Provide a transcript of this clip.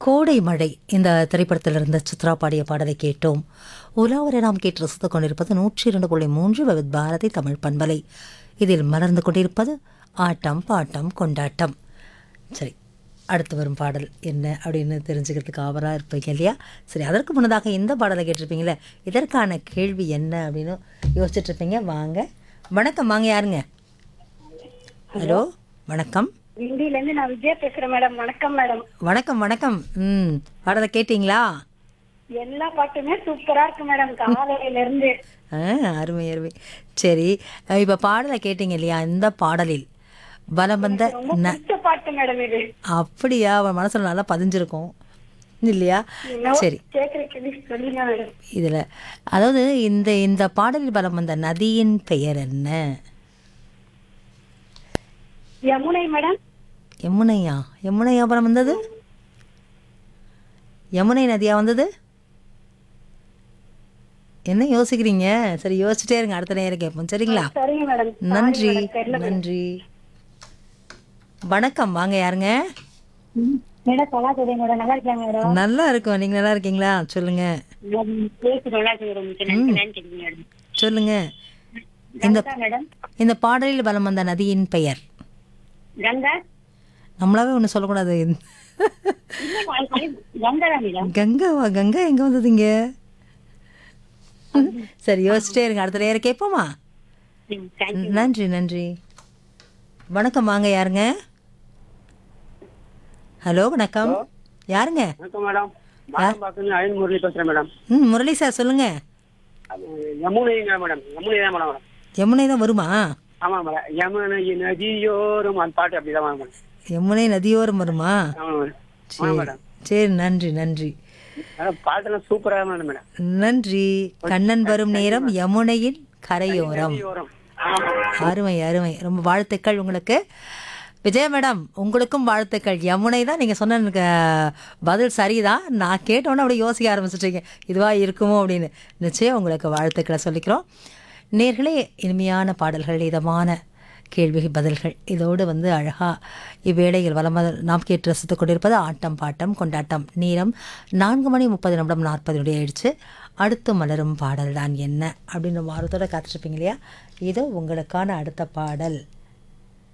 கோடை மழை இந்த திரைப்படத்தில் இருந்த சித்ரா பாடிய பாடலை கேட்டோம் உலாவரை நாம் கேட்டு ரசித்துக் கொண்டிருப்பது நூற்றி இரண்டு புள்ளி மூன்று விவித் பாரதி தமிழ் பண்பலை இதில் மலர்ந்து கொண்டிருப்பது ஆட்டம் பாட்டம் கொண்டாட்டம் சரி அடுத்து வரும் பாடல் என்ன அப்படின்னு தெரிஞ்சுக்கிறதுக்கு ஆவராக இருப்பீங்க இல்லையா சரி அதற்கு முன்னதாக இந்த பாடலை கேட்டிருப்பீங்களே இதற்கான கேள்வி என்ன அப்படின்னு யோசிச்சுட்டு இருப்பீங்க வாங்க வணக்கம் வாங்க யாருங்க ஹலோ வணக்கம் இந்தியில இருந்து நான் விஜயா பேசுறேன் மேடம் வணக்கம் மேடம் வணக்கம் வணக்கம் ம் பாடலை கேட்டிங்களா எல்லா பாட்டுமே சூப்பரா இருக்கு மேடம் காலையில இருந்து ஆ அருமை அருமை சரி இப்போ பாடலை கேட்டீங்க இல்லையா இந்த பாடலில் பலம் வந்த ரொம்ப ந பிடிச்ச பாட்டு மேடம் இது அப்படியா அவன் மனசுல நல்லா பதிஞ்சிருக்கும் இல்லையா சரி கேக்குறதுக்கு சொல்லுங்க மேடம் இதில் அதாவது இந்த இந்த பாடலில் பலம் வந்த நதியின் பெயர் என்ன யமுனை மேடம் யமுனையா யமுனையா அப்புறம் வந்தது யமுனை நதியா வந்தது என்ன யோசிக்கிறீங்க சரி யோசிச்சுட்டே இருங்க அடுத்த நேரம் கேட்போம் சரிங்களா சரிங்க மேடம் நன்றி மேடம், தெரியல நன்றி வணக்கம் வாங்க யாருங்க மேடம் நல்லா தெரியும் மேடம் நல்லா இருக்காங்க மேடம் நல்லா இருக்கோம் நீங்க நல்லா இருக்கீங்களா சொல்லுங்க பேசு நல்லா இருக்கு மேடம் மிக்க நன்றி நன்றி மேடம் சொல்லுங்க இந்த கங்கா மேடம் இந்த பாடலில் பலம் வந்த நதியின் பெயர் கங்கா நம்மளாவே ஒன்று சொல்லக்கூடாது இல்ல, கங்கா தான் மேடம் கங்காவா கங்கா எங்க வந்ததுங்க சரி யோசிச்சிட்டே இருங்க அடுத்த நேரம் கேட்போமா ம், thank you. நன்றி நன்றி வணக்கம் வாங்க யாருங்க ஹலோ வணக்கம் யாருங்க வணக்கம் மேடம் மாதம்பாக்கம் அயன் முரளி பேசுறேன் மேடம் ம் முரளி சார் சொல்லுங்க அது யமுனைங்க மேடம் யமுனை தான் மேடம் யமுனை தான் வருமா ஆமா மேடம் யமுனை நதியோரம் அந்த பாட்டு அப்படிதான் மேடம் யமுனை நதியோரம் வருமா ஆமா மேடம் ஆமா சரி மேடம் சரி நன்றி நன்றி மேடம் பாட்டெல்லாம் சூப்பரா மேடம் மேடம் நன்றி கண்ணன் வரும் நேரம் யமுனையின் கரையோரம் நதியோரம் ஆமா மேடம். அருமை அருமை ரொம்ப வாழ்த்துக்கள் உங்களுக்கு விஜய மேடம் உங்களுக்கும் வாழ்த்துக்கள் யமுனை தான் நீங்கள் சொன்ன எனக்கு, அஹ், பதில் சரிதான் நான் கேட்டோன்னே அப்படியே யோசிக்க ஆரம்பிச்சிட்டீங்க இதுவா இருக்குமோ அப்படின்னு நிச்சயம் உங்களுக்கு வாழ்த்துக்களை சொல்லிக்கிறோம் நேர்களே இனிமையான பாடல்கள் இதமான கேள்வி பதில்கள் இதோடு வந்து அழகா இவ்வேளையில் வலம் வ- நாம் கேட்டு ரசித்துக் கொண்டிருப்பது ஆட்டம் பாட்டம் கொண்டாட்டம் நேரம் நான்கு மணி முப்பது நிமிடம் நாற்பது நொடி ஆயிடுச்சு அடுத்து மலரும் பாடல் தான் என்ன அப்படின்னு வாரத்தோட காத்துட்ருப்பீங்க இல்லையா இதோ உங்களுக்கான அடுத்த பாடல்